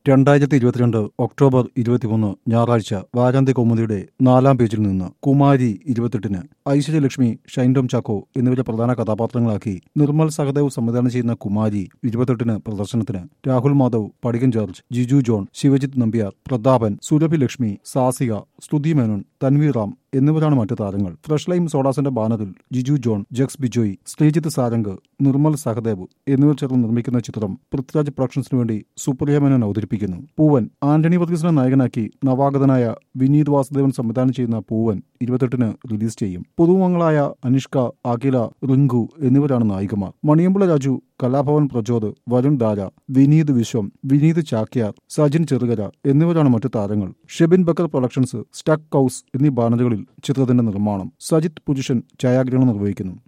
രണ്ടായിരത്തി ഇരുപത്തിരണ്ട് ഒക്ടോബർ ഇരുപത്തിമൂന്ന് ഞായറാഴ്ച വാരാന്ത്യ കൗമുദിയുടെ നാലാം പേജിൽ നിന്ന് കുമാരി ഇരുപത്തെട്ടിന് ഐശ്വര്യലക്ഷ്മി ഷൈൻഡോം ചാക്കോ എന്നിവരെ പ്രധാന കഥാപാത്രങ്ങളാക്കി നിർമ്മൽ സഹദേവ് സംവിധാനം ചെയ്യുന്ന കുമാരി ഇരുപത്തെട്ടിന് പ്രദർശനത്തിന് രാഹുൽ മാധവ് പടികൻ ജോർജ് ജിജു ജോൺ ശിവജിത്ത് നമ്പ്യാർ പ്രതാപൻ സുരഭി ലക്ഷ്മി സാസിക സ്തുതി മേനോൻ തൻവീർ റാം എന്നിവരാണ് മറ്റു താരങ്ങൾ ഫ്രഷ് ലൈം സോഡാസിന്റെ ബാനറിൽ ജിജു ജോൺ ജക്സ് ബിജോയ് ശ്രീജിത്ത് സാരംഗ് നിർമ്മൽ സഹദേവ് എന്നിവർ ചേർന്ന് നിർമ്മിക്കുന്ന ചിത്രം പൃഥ്വിരാജ് പ്രൊഡക്ഷൻസിനു വേണ്ടി സുപ്രിയ മേനോൻ അവതരിപ്പിക്കുന്നു പൂവൻ ആന്റണി വർഗീസിനെ നായകനാക്കി നവാഗതനായ വിനീത് വാസുദേവൻ സംവിധാനം ചെയ്യുന്ന പൂവൻ ഇരുപത്തെട്ടിന് റിലീസ് ചെയ്യും പുതുമുഖങ്ങളായ അനുഷ്ക അഖില റിങ്കു എന്നിവരാണ് നായികമാർ മണിയമ്പുള രാജു കലാഭവൻ പ്രചോദ് വരുൺ ദാര വിനീത് വിശ്വം വിനീത് ചാക്യാർ സജിൻ ചെറുകര എന്നിവരാണ് മറ്റു താരങ്ങൾ Shebin Bakkar productions stuck house എന്നീ ബാനറുകളിൽ ചിത്രത്തിന്റെ നിർമ്മാണം സജിത് പുരുഷൻ ഛായാഗ്രഹണം നിർവഹിക്കുന്നു